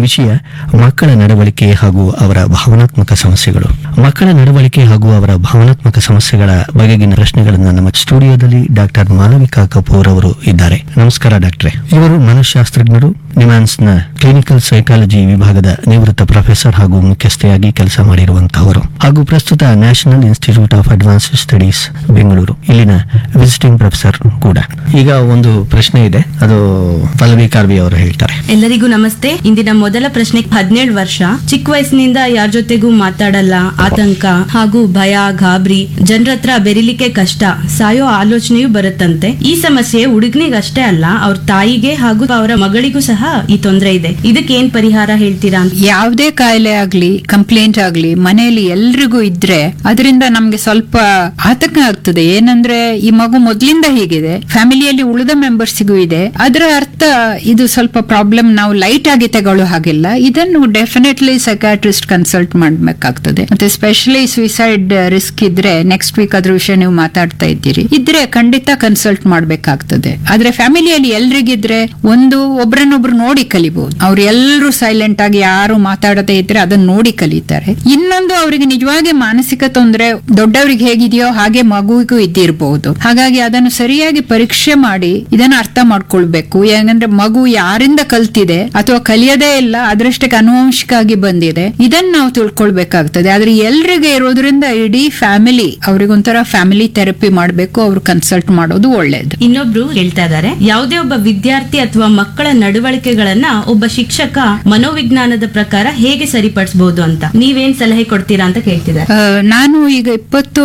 ವಿಷಯ ಮಕ್ಕಳ ನಡವಳಿಕೆ ಹಾಗೂ ಅವರ ಭಾವನಾತ್ಮಕ ಸಮಸ್ಯೆಗಳು ಮಕ್ಕಳ ನಡವಳಿಕೆ ಹಾಗೂ ಅವರ ಭಾವನಾತ್ಮಕ ಸಮಸ್ಯೆಗಳ ಬಗೆಗಿನ ಪ್ರಶ್ನೆಗಳನ್ನು ನಮ್ಮ ಸ್ಟುಡಿಯೋದಲ್ಲಿ ಡಾಕ್ಟರ್ ಮಾಲವಿಕಾ ಕಪೂರ್ ಅವರು ಇದ್ದಾರೆ ನಮಸ್ಕಾರ ಡಾಕ್ಟ್ರೆ ಇವರು ಮನಃಶಾಸ್ತ್ರಜ್ಞರು ನಿಮ್ಯಾನ್ಸ್ನ ಕ್ಲಿನಿಕಲ್ ಸೈಕಾಲಜಿ ವಿಭಾಗದ ನಿವೃತ್ತ ಪ್ರೊಫೆಸರ್ ಹಾಗೂ ಮುಖ್ಯಸ್ಥೆಯಾಗಿ ಕೆಲಸ ಮಾಡಿರುವಂತಹವರು ಹಾಗೂ ಪ್ರಸ್ತುತ national institute of advanced studies Bengaluru ಇಲ್ಲಿನ ವಿಸಿಟಿಂಗ್ ಪ್ರೊಫೆಸರ್ ಕೂಡ ಈಗ ಒಂದು ಪ್ರಶ್ನೆ ಇದೆ ಅದು ಪಲ್ಲವಿ ಕಾರ್ವಿ ಅವರು ಹೇಳ್ತಾರೆ ಎಲ್ಲರಿಗೂ ನಮಸ್ತೆ ಇಂದಿನ ಮೊದಲ ಪ್ರಶ್ನೆ ಹದಿನೇಳು ವರ್ಷ ಚಿಕ್ಕ ವಯಸ್ಸಿನಿಂದ ಯಾರ ಜೊತೆಗೂ ಮಾತಾಡಲ್ಲ ಆತಂಕ ಹಾಗೂ ಭಯ ಗಾಬರಿ ಜನರ ಹತ್ರ ಬೆರಿಲಿಕ್ಕೆ ಕಷ್ಟ ಸಾಯೋ ಆಲೋಚನೆಯೂ ಬರುತ್ತಂತೆ ಈ ಸಮಸ್ಯೆ ಹುಡುಗನಿಗಷ್ಟೇ ಅಲ್ಲ ಅವ್ರ ತಾಯಿಗೆ ಹಾಗೂ ಅವರ ಮಗಳಿಗೂ ಸಹ ಈ ತೊಂದರೆ ಇದೆ ಇದಕ್ಕೆ ಏನ್ ಪರಿಹಾರ ಹೇಳ್ತೀರಾ ಅಂತ ಯಾವುದೇ ಕಾಯಿಲೆ ಆಗ್ಲಿ ಕಂಪ್ಲೇಂಟ್ ಆಗ್ಲಿ ಮನೆಯಲ್ಲಿ ಎಲ್ರಿಗೂ ಇದ್ರೆ ಅದರಿಂದ ನಮ್ಗೆ ಸ್ವಲ್ಪ ಆತಂಕ ಆಗ್ತದೆ ಏನಂದ್ರೆ ಈ ಮಗು ಮೊದ್ಲಿಂದ ಹೀಗಿದೆ ಫ್ಯಾಮಿಲಿಯಲ್ಲಿ ಉಳಿದ ಮೆಂಬರ್ಸಿಗೂ ಇದೆ ಅದರ ಅರ್ಥ ಇದು ಸ್ವಲ್ಪ ಪ್ರಾಬ್ಲಮ್ ನಾವು ಲೈಟ್ ಆಗಿ ತಗೊಳ್ಳೋ ಹಾಗಿಲ್ಲ ಇದನ್ನು ಡೆಫಿನೆಟ್ಲಿ ಸೈಕಾಟ್ರಿಸ್ಟ್ ಕನ್ಸಲ್ಟ್ ಮಾಡ್ಬೇಕಾಗ್ತದೆ ಮತ್ತೆ ಸ್ಪೆಷಲಿ ಸುಯಿಸೈಡ್ ರಿಸ್ಕ್ ಇದ್ರೆ ನೆಕ್ಸ್ಟ್ ವೀಕ್ ಅದ್ರ ವಿಷಯ ನೀವು ಮಾತಾಡ್ತಾ ಇದ್ದೀರಿ ಇದ್ರೆ ಖಂಡಿತ ಕನ್ಸಲ್ಟ್ ಮಾಡ್ಬೇಕಾಗ್ತದೆ ಆದ್ರೆ ಫ್ಯಾಮಿಲಿಯಲ್ಲಿ ಎಲ್ರಿಗಿದ್ರೆ ಒಂದು ಒಬ್ರನ್ನೊಬ್ರು ನೋಡಿ ಕಲಿಬಹುದು ಅವ್ರು ಎಲ್ಲರೂ ಸೈಲೆಂಟ್ ಆಗಿ ಯಾರು ಮಾತಾಡದೇ ಇದ್ರೆ ಅದನ್ನ ನೋಡಿ ಕಲಿತಾರೆ ಇನ್ನೊಂದು ಅವರಿಗೆ ನಿಜವಾಗಿ ಮಾನಸಿಕ ತೊಂದರೆ ದೊಡ್ಡವರಿಗೆ ಹೇಗಿದೆಯೋ ಹಾಗೆ ಮಗುವಿಗೂ ಇದ್ದಿರಬಹುದು ಹಾಗಾಗಿ ಅದನ್ನು ಸರಿಯಾಗಿ ಪರೀಕ್ಷೆ ಮಾಡಿ ಇದನ್ನ ಅರ್ಥ ಮಾಡ್ಕೊಳ್ಬೇಕು ಯಾಕಂದ್ರೆ ಮಗು ಯಾರಿಂದ ಕಲ್ತಿದೆ ಅಥವಾ ಕಲಿಯದೇ ಇಲ್ಲ ಅದರಷ್ಟಕ್ಕೆ ಅನುವಂಶಿಕಾಗಿ ಬಂದಿದೆ ಇದನ್ನ ನಾವು ತಿಳ್ಕೊಳ್ಬೇಕಾಗ್ತದೆ ಆದ್ರೆ ಎಲ್ರಿಗೆ ಇರೋದ್ರಿಂದ ಇಡೀ ಫ್ಯಾಮಿಲಿ ಅವ್ರಿಗೊಂಥರ ಫ್ಯಾಮಿಲಿ ಥೆರಪಿ ಮಾಡಬೇಕು ಅವ್ರು ಕನ್ಸಲ್ಟ್ ಮಾಡೋದು ಒಳ್ಳೇದು ಇನ್ನೊಬ್ರು ಹೇಳ್ತಾ ಇದ್ದಾರೆ ಯಾವುದೇ ಒಬ್ಬ ವಿದ್ಯಾರ್ಥಿ ಅಥವಾ ಮಕ್ಕಳ ನಡವಳಿಕೆಗಳನ್ನ ಒಬ್ಬ ಶಿಕ್ಷಕ ಮನೋವಿಜ್ಞಾನದ ಪ್ರಕಾರ ಹೇಗೆ ಸರಿಪಡಿಸಬಹುದು ಅಂತ ನೀವೇನ್ ಸಲಹೆ ಕೊಡ್ತೀರಾ ಅಂತ ಕೇಳ್ತಿದ್ದಾರೆ ಆ, ನಾನು ಈಗ ಇಪ್ಪತ್ತು